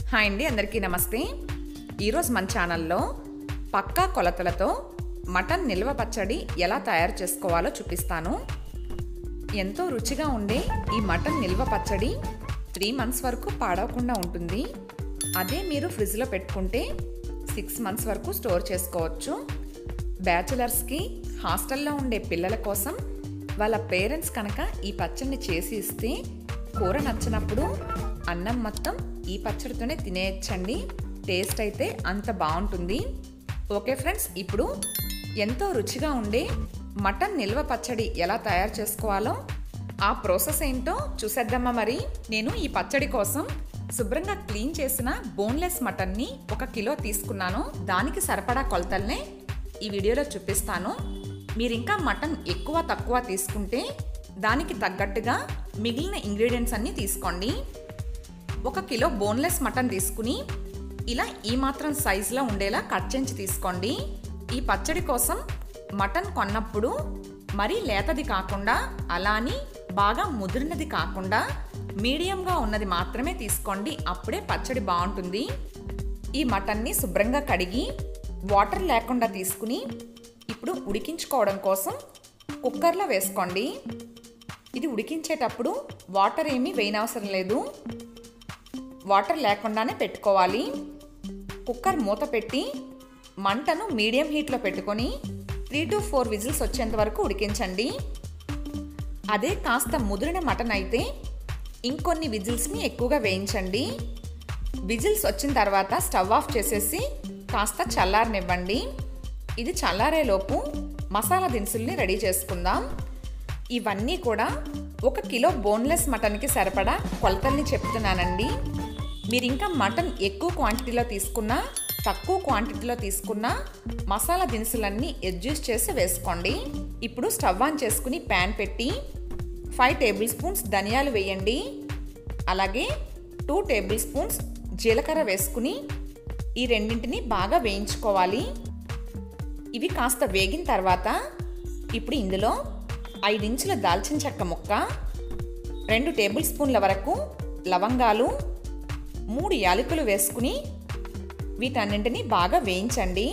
hi అండి అందరికీ నమస్తే ఈరోజు మన ఛానల్లో పక్కా కొలతలతో మటన్ నిల్వ పచ్చడి ఎలా తయారు చేసుకోవాలో చూపిస్తాను ఎంతో రుచిగా ఉండే ఈ మటన్ నిల్వ పచ్చడి త్రీ మంత్స్ వరకు పాడవకుండా ఉంటుంది అదే మీరు ఫ్రిడ్జ్లో పెట్టుకుంటే సిక్స్ మంత్స్ వరకు స్టోర్ చేసుకోవచ్చు బ్యాచులర్స్కి హాస్టల్లో ఉండే పిల్లల కోసం వాళ్ళ పేరెంట్స్ కనుక ఈ పచ్చడిని చేసి ఇస్తే కూర నచ్చినప్పుడు అన్నం మొత్తం ఈ పచ్చడితోనే తినేయచ్చండి టేస్ట్ అయితే అంత బాగుంటుంది ఓకే ఫ్రెండ్స్ ఇప్పుడు ఎంతో రుచిగా ఉండే మటన్ నిల్వ పచ్చడి ఎలా తయారు చేసుకోవాలో ఆ ప్రాసెస్ ఏంటో చూసేద్దామా మరి నేను ఈ పచ్చడి కోసం శుభ్రంగా క్లీన్ చేసిన బోన్లెస్ మటన్ని ఒక కిలో తీసుకున్నాను దానికి సరిపడా కొలతల్నే ఈ వీడియోలో చూపిస్తాను మీరు ఇంకా మటన్ ఎక్కువ తక్కువ తీసుకుంటే దానికి తగ్గట్టుగా మిగిలిన ఇంగ్రీడియంట్స్ అన్నీ తీసుకోండి ఒక కిలో బోన్లెస్ మటన్ తీసుకుని ఇలా ఈ మాత్రం సైజులో ఉండేలా కట్ చేసి తీసుకోండి ఈ పచ్చడి కోసం మటన్ కొన్నప్పుడు మరీ లేతది కాకుండా అలాని బాగా ముదిరినది కాకుండా మీడియంగా ఉన్నది మాత్రమే తీసుకోండి అప్పుడే పచ్చడి బాగుంటుంది ఈ మటన్ని శుభ్రంగా కడిగి వాటర్ లేకుండా తీసుకుని ఇప్పుడు ఉడికించుకోవడం కోసం కుక్కర్లో వేసుకోండి ఇది ఉడికించేటప్పుడు వాటర్ ఏమీ వేయనవసరం లేదు వాటర్ లేకుండానే పెట్టుకోవాలి కుక్కర్ మూత పెట్టి మంటను మీడియం హీట్లో పెట్టుకొని త్రీ టు ఫోర్ విజిల్స్ వచ్చేంత వరకు ఉడికించండి అదే కాస్త ముదిరిన మటన్ అయితే ఇంకొన్ని విజిల్స్ని ఎక్కువగా వేయించండి విజిల్స్ వచ్చిన తర్వాత స్టవ్ ఆఫ్ చేసేసి కాస్త చల్లారనివ్వండి ఇది చల్లారేలోపు మసాలా దినుసుల్ని రెడీ చేసుకుందాం ఇవన్నీ కూడా ఒక కిలో బోన్లెస్ మటన్కి సరిపడా కొలతల్ని చెప్తున్నానండి మీరు ఇంకా మటన్ ఎక్కువ క్వాంటిటీలో తీసుకున్నా తక్కువ క్వాంటిటీలో తీసుకున్నా మసాలా దినుసులన్నీ అడ్జస్ట్ చేసి వేసుకోండి ఇప్పుడు స్టవ్ ఆన్ చేసుకుని ప్యాన్ పెట్టి ఫైవ్ టేబుల్ స్పూన్స్ ధనియాలు వేయండి అలాగే టూ టేబుల్ స్పూన్స్ జీలకర్ర వేసుకుని ఈ రెండింటిని బాగా వేయించుకోవాలి ఇవి కాస్త వేగిన తర్వాత ఇప్పుడు ఇందులో ఐదించుల దాల్చిన చెక్క ముక్క రెండు టేబుల్ స్పూన్ల వరకు లవంగాలు మూడు యాలకులు వేసుకుని వీటన్నింటినీ బాగా వేయించండి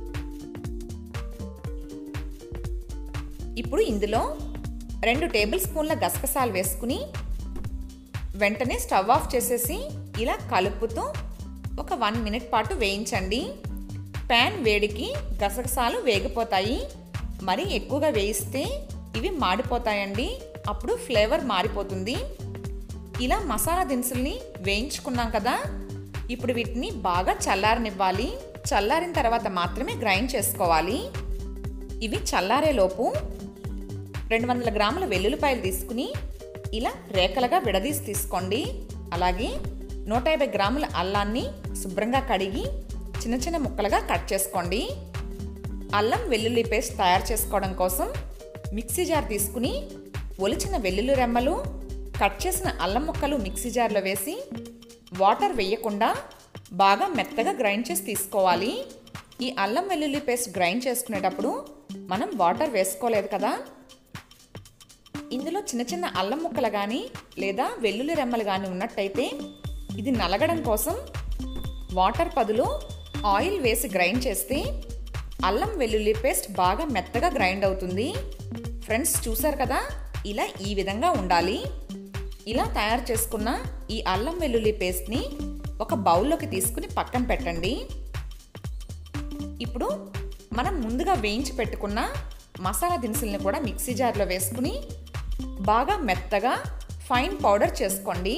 ఇప్పుడు ఇందులో రెండు టేబుల్ స్పూన్ల గసగసాలు వేసుకుని వెంటనే స్టవ్ ఆఫ్ చేసేసి ఇలా కలుపుతూ ఒక వన్ మినిట్ పాటు వేయించండి ప్యాన్ వేడికి గసగసాలు వేగిపోతాయి మరి ఎక్కువగా వేయిస్తే ఇవి మాడిపోతాయండి అప్పుడు ఫ్లేవర్ మారిపోతుంది ఇలా మసాలా దినుసుల్ని వేయించుకున్నాం కదా ఇప్పుడు వీటిని బాగా చల్లారనివ్వాలి చల్లారిన తర్వాత మాత్రమే గ్రైండ్ చేసుకోవాలి ఇవి చల్లారేలోపు రెండు వందల గ్రాముల వెల్లుల్లిపాయలు తీసుకుని ఇలా రేఖలుగా విడదీసి తీసుకోండి అలాగే నూట యాభై గ్రాముల అల్లాన్ని శుభ్రంగా కడిగి చిన్న చిన్న ముక్కలుగా కట్ చేసుకోండి అల్లం వెల్లుల్లి పేస్ట్ తయారు చేసుకోవడం కోసం మిక్సీ జార్ తీసుకుని ఒలిచిన వెల్లుల్లి రెమ్మలు కట్ చేసిన అల్లం ముక్కలు మిక్సీ జార్లో వేసి వాటర్ వేయకుండా బాగా మెత్తగా గ్రైండ్ చేసి తీసుకోవాలి ఈ అల్లం వెల్లుల్లి పేస్ట్ గ్రైండ్ చేసుకునేటప్పుడు మనం వాటర్ వేసుకోలేదు కదా ఇందులో చిన్న చిన్న అల్లం ముక్కలు కానీ లేదా వెల్లుల్లి రెమ్మలు కానీ ఉన్నట్టయితే ఇది నలగడం కోసం వాటర్ పదులు ఆయిల్ వేసి గ్రైండ్ చేస్తే అల్లం వెల్లుల్లి పేస్ట్ బాగా మెత్తగా గ్రైండ్ అవుతుంది ఫ్రెండ్స్ చూసారు కదా ఇలా ఈ విధంగా ఉండాలి ఇలా తయారు చేసుకున్న ఈ అల్లం వెల్లుల్లి పేస్ట్ని ఒక బౌల్లోకి తీసుకుని పక్కన పెట్టండి ఇప్పుడు మనం ముందుగా వేయించి పెట్టుకున్న మసాలా దినుసుల్ని కూడా మిక్సీ జార్లో వేసుకుని బాగా మెత్తగా ఫైన్ పౌడర్ చేసుకోండి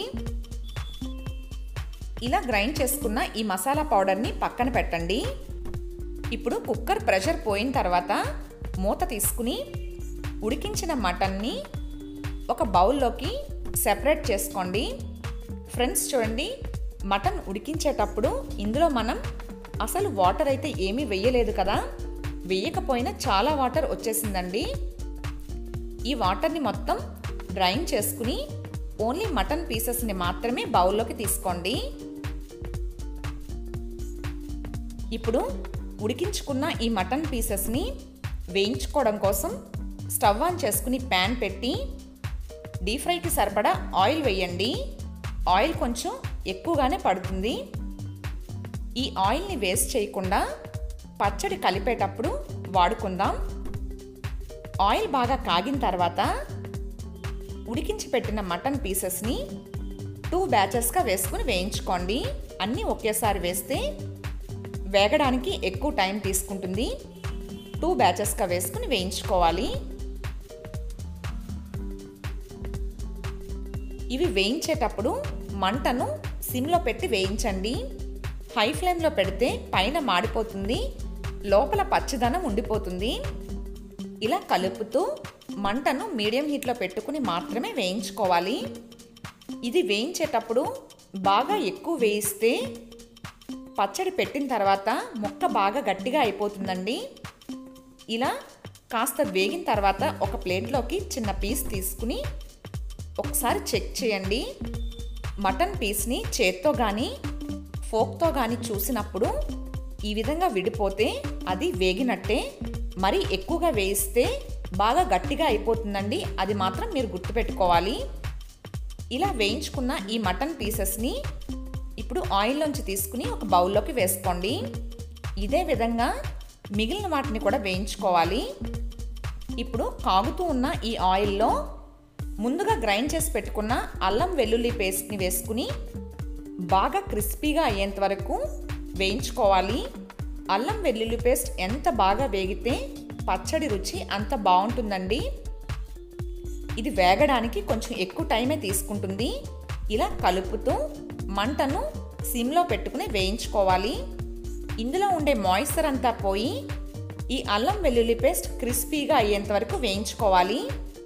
ఇలా గ్రైండ్ చేసుకున్న ఈ మసాలా పౌడర్ని పక్కన పెట్టండి ఇప్పుడు కుక్కర్ ప్రెషర్ పోయిన తర్వాత మూత తీసుకుని ఉడికించిన మటన్ని ఒక బౌల్లోకి సెపరేట్ చేసుకోండి ఫ్రెండ్స్ చూడండి మటన్ ఉడికించేటప్పుడు ఇందులో మనం అసలు వాటర్ అయితే ఏమీ వెయ్యలేదు కదా వేయకపోయినా చాలా వాటర్ వచ్చేసిందండి ఈ వాటర్ని మొత్తం డ్రైన్ చేసుకుని ఓన్లీ మటన్ పీసెస్ని మాత్రమే బౌల్లోకి తీసుకోండి ఇప్పుడు ఉడికించుకున్న ఈ మటన్ పీసెస్ని వేయించుకోవడం కోసం స్టవ్ ఆన్ చేసుకుని ప్యాన్ పెట్టి డీప్ ఫ్రైకి సరిపడా ఆయిల్ వేయండి ఆయిల్ కొంచెం ఎక్కువగానే పడుతుంది ఈ ఆయిల్ని వేస్ట్ చేయకుండా పచ్చడి కలిపేటప్పుడు వాడుకుందాం ఆయిల్ బాగా కాగిన తర్వాత ఉడికించి పెట్టిన మటన్ పీసెస్ని టూ బ్యాచెస్గా వేసుకుని వేయించుకోండి అన్నీ ఒకేసారి వేస్తే వేగడానికి ఎక్కువ టైం తీసుకుంటుంది టూ బ్యాచెస్గా వేసుకుని వేయించుకోవాలి ఇవి వేయించేటప్పుడు మంటను సిమ్లో పెట్టి వేయించండి హై ఫ్లేమ్లో పెడితే పైన మాడిపోతుంది లోపల పచ్చదనం ఉండిపోతుంది ఇలా కలుపుతూ మంటను మీడియం హీట్లో పెట్టుకుని మాత్రమే వేయించుకోవాలి ఇది వేయించేటప్పుడు బాగా ఎక్కువ వేయిస్తే పచ్చడి పెట్టిన తర్వాత ముక్క బాగా గట్టిగా అయిపోతుందండి ఇలా కాస్త వేగిన తర్వాత ఒక ప్లేట్లోకి చిన్న పీస్ తీసుకుని ఒకసారి చెక్ చేయండి మటన్ పీస్ని చేత్తో కానీ ఫోక్తో కానీ చూసినప్పుడు ఈ విధంగా విడిపోతే అది వేగినట్టే మరి ఎక్కువగా వేయిస్తే బాగా గట్టిగా అయిపోతుందండి అది మాత్రం మీరు గుర్తుపెట్టుకోవాలి ఇలా వేయించుకున్న ఈ మటన్ పీసెస్ని ఇప్పుడు ఆయిల్లోంచి తీసుకుని ఒక బౌల్లోకి వేసుకోండి ఇదే విధంగా మిగిలిన వాటిని కూడా వేయించుకోవాలి ఇప్పుడు కాగుతూ ఉన్న ఈ ఆయిల్లో ముందుగా గ్రైండ్ చేసి పెట్టుకున్న అల్లం వెల్లుల్లి పేస్ట్ని వేసుకుని బాగా క్రిస్పీగా అయ్యేంత వరకు వేయించుకోవాలి అల్లం వెల్లుల్లి పేస్ట్ ఎంత బాగా వేగితే పచ్చడి రుచి అంత బాగుంటుందండి ఇది వేగడానికి కొంచెం ఎక్కువ టైమే తీసుకుంటుంది ఇలా కలుపుతూ మంటను సిమ్లో పెట్టుకుని వేయించుకోవాలి ఇందులో ఉండే మాయిశ్చర్ అంతా పోయి ఈ అల్లం వెల్లుల్లి పేస్ట్ క్రిస్పీగా అయ్యేంత వరకు వేయించుకోవాలి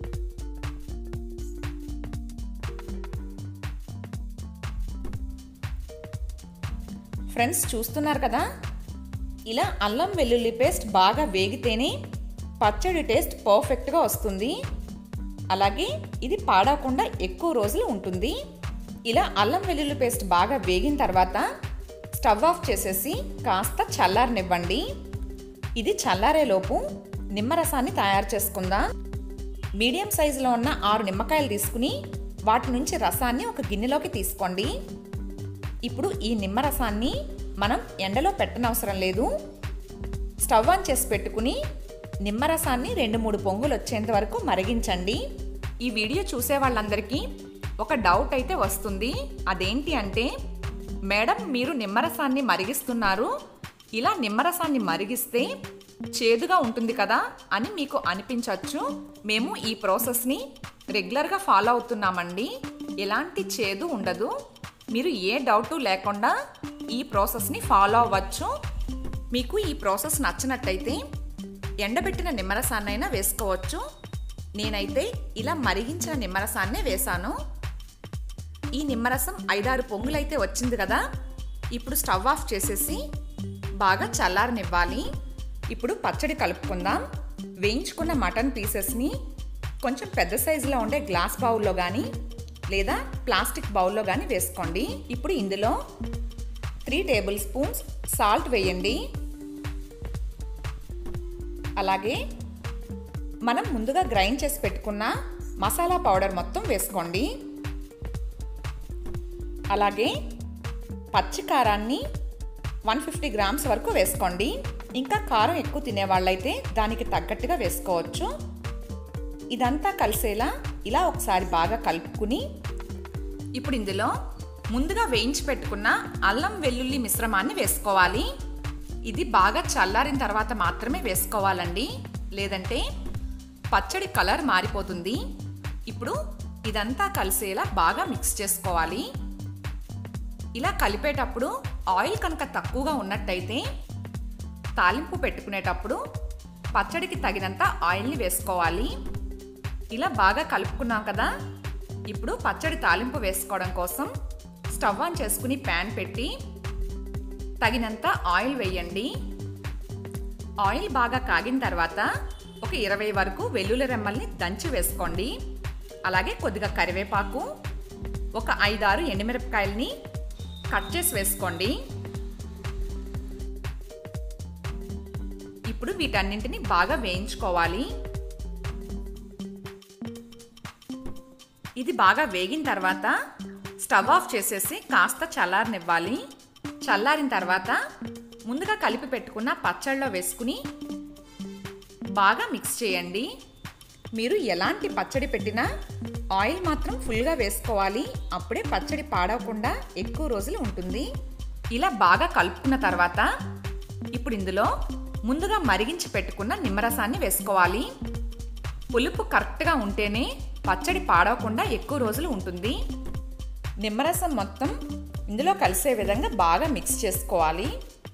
ఫ్రెండ్స్ చూస్తున్నారు కదా ఇలా అల్లం వెల్లుల్లి పేస్ట్ బాగా వేగితేనే పచ్చడి టేస్ట్ పర్ఫెక్ట్గా వస్తుంది అలాగే ఇది పాడకుండా ఎక్కువ రోజులు ఉంటుంది ఇలా అల్లం వెల్లుల్లి పేస్ట్ బాగా వేగిన తర్వాత స్టవ్ ఆఫ్ చేసేసి కాస్త చల్లారనివ్వండి ఇది చల్లారేలోపు నిమ్మరసాన్ని తయారు చేసుకుందాం మీడియం సైజులో ఉన్న ఆరు నిమ్మకాయలు తీసుకుని వాటి నుంచి రసాన్ని ఒక గిన్నెలోకి తీసుకోండి ఇప్పుడు ఈ నిమ్మరసాన్ని మనం ఎండలో పెట్టనవసరం లేదు స్టవ్ ఆన్ చేసి పెట్టుకుని నిమ్మరసాన్ని రెండు మూడు పొంగులు వచ్చేంత వరకు మరిగించండి ఈ వీడియో చూసే వాళ్ళందరికీ ఒక డౌట్ అయితే వస్తుంది అదేంటి అంటే మేడం మీరు నిమ్మరసాన్ని మరిగిస్తున్నారు ఇలా నిమ్మరసాన్ని మరిగిస్తే చేదుగా ఉంటుంది కదా అని మీకు అనిపించవచ్చు మేము ఈ ప్రాసెస్ని రెగ్యులర్గా ఫాలో అవుతున్నామండి ఎలాంటి చేదు ఉండదు మీరు ఏ డౌటు లేకుండా ఈ ప్రాసెస్ని ఫాలో అవ్వచ్చు మీకు ఈ ప్రాసెస్ నచ్చినట్టయితే ఎండబెట్టిన నిమ్మరసాన్నైనా వేసుకోవచ్చు నేనైతే ఇలా మరిగించిన నిమ్మరసాన్నే వేశాను ఈ నిమ్మరసం ఐదారు పొంగులైతే వచ్చింది కదా ఇప్పుడు స్టవ్ ఆఫ్ చేసేసి బాగా చల్లారనివ్వాలి ఇప్పుడు పచ్చడి కలుపుకుందాం వేయించుకున్న మటన్ పీసెస్ని కొంచెం పెద్ద సైజులో ఉండే గ్లాస్ బౌల్లో కానీ లేదా ప్లాస్టిక్ బౌల్లో కానీ వేసుకోండి ఇప్పుడు ఇందులో త్రీ టేబుల్ స్పూన్స్ సాల్ట్ వేయండి అలాగే మనం ముందుగా గ్రైండ్ చేసి పెట్టుకున్న మసాలా పౌడర్ మొత్తం వేసుకోండి అలాగే పచ్చి కారాన్ని వన్ ఫిఫ్టీ గ్రామ్స్ వరకు వేసుకోండి ఇంకా కారం ఎక్కువ తినే వాళ్ళైతే దానికి తగ్గట్టుగా వేసుకోవచ్చు ఇదంతా కలిసేలా ఇలా ఒకసారి బాగా కలుపుకుని ఇప్పుడు ఇందులో ముందుగా వేయించి పెట్టుకున్న అల్లం వెల్లుల్లి మిశ్రమాన్ని వేసుకోవాలి ఇది బాగా చల్లారిన తర్వాత మాత్రమే వేసుకోవాలండి లేదంటే పచ్చడి కలర్ మారిపోతుంది ఇప్పుడు ఇదంతా కలిసేలా బాగా మిక్స్ చేసుకోవాలి ఇలా కలిపేటప్పుడు ఆయిల్ కనుక తక్కువగా ఉన్నట్టయితే తాలింపు పెట్టుకునేటప్పుడు పచ్చడికి తగినంత ఆయిల్ని వేసుకోవాలి ఇలా బాగా కలుపుకున్నాం కదా ఇప్పుడు పచ్చడి తాలింపు వేసుకోవడం కోసం స్టవ్ ఆన్ చేసుకుని ప్యాన్ పెట్టి తగినంత ఆయిల్ వేయండి ఆయిల్ బాగా కాగిన తర్వాత ఒక ఇరవై వరకు వెల్లుల్లి రెమ్మల్ని దంచి వేసుకోండి అలాగే కొద్దిగా కరివేపాకు ఒక ఐదారు ఎండుమిరపకాయలని కట్ చేసి వేసుకోండి ఇప్పుడు వీటన్నింటిని బాగా వేయించుకోవాలి ఇది బాగా వేగిన తర్వాత స్టవ్ ఆఫ్ చేసేసి కాస్త చల్లారనివ్వాలి చల్లారిన తర్వాత ముందుగా కలిపి పెట్టుకున్న పచ్చళ్ళలో వేసుకుని బాగా మిక్స్ చేయండి మీరు ఎలాంటి పచ్చడి పెట్టినా ఆయిల్ మాత్రం ఫుల్గా వేసుకోవాలి అప్పుడే పచ్చడి పాడవకుండా ఎక్కువ రోజులు ఉంటుంది ఇలా బాగా కలుపుకున్న తర్వాత ఇప్పుడు ఇందులో ముందుగా మరిగించి పెట్టుకున్న నిమ్మరసాన్ని వేసుకోవాలి పులుపు కరెక్ట్గా ఉంటేనే పచ్చడి పాడవకుండా ఎక్కువ రోజులు ఉంటుంది నిమ్మరసం మొత్తం ఇందులో కలిసే విధంగా బాగా మిక్స్ చేసుకోవాలి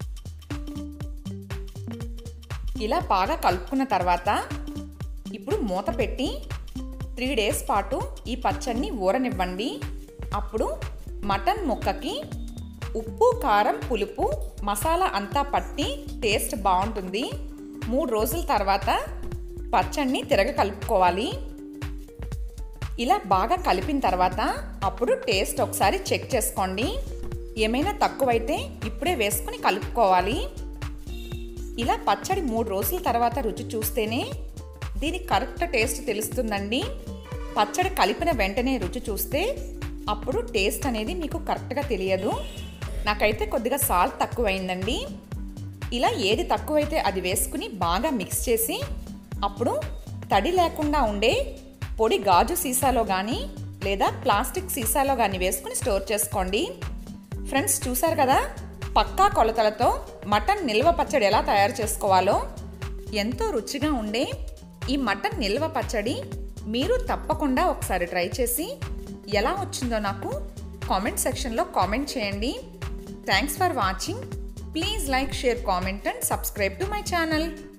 ఇలా బాగా కలుపుకున్న తర్వాత ఇప్పుడు మూత పెట్టి త్రీ డేస్ పాటు ఈ పచ్చడిని ఊరనివ్వండి అప్పుడు మటన్ ముక్కకి ఉప్పు కారం పులుపు మసాలా అంతా పట్టి టేస్ట్ బాగుంటుంది మూడు రోజుల తర్వాత పచ్చడిని తిరగ కలుపుకోవాలి ఇలా బాగా కలిపిన తర్వాత అప్పుడు టేస్ట్ ఒకసారి చెక్ చేసుకోండి ఏమైనా తక్కువైతే ఇప్పుడే వేసుకుని కలుపుకోవాలి ఇలా పచ్చడి మూడు రోజుల తర్వాత రుచి చూస్తేనే దీని కరెక్ట్ టేస్ట్ తెలుస్తుందండి పచ్చడి కలిపిన వెంటనే రుచి చూస్తే అప్పుడు టేస్ట్ అనేది మీకు కరెక్ట్గా తెలియదు నాకైతే కొద్దిగా సాల్ట్ తక్కువైందండి ఇలా ఏది తక్కువైతే అది వేసుకుని బాగా మిక్స్ చేసి అప్పుడు తడి లేకుండా ఉండే పొడి గాజు సీసాలో కానీ లేదా ప్లాస్టిక్ సీసాలో కానీ వేసుకుని స్టోర్ చేసుకోండి ఫ్రెండ్స్ చూసారు కదా పక్కా కొలతలతో మటన్ నిల్వ పచ్చడి ఎలా తయారు చేసుకోవాలో ఎంతో రుచిగా ఉండే ఈ మటన్ నిల్వ పచ్చడి మీరు తప్పకుండా ఒకసారి ట్రై చేసి ఎలా వచ్చిందో నాకు కామెంట్ సెక్షన్లో కామెంట్ చేయండి thanks for watching please like share comment and subscribe to my channel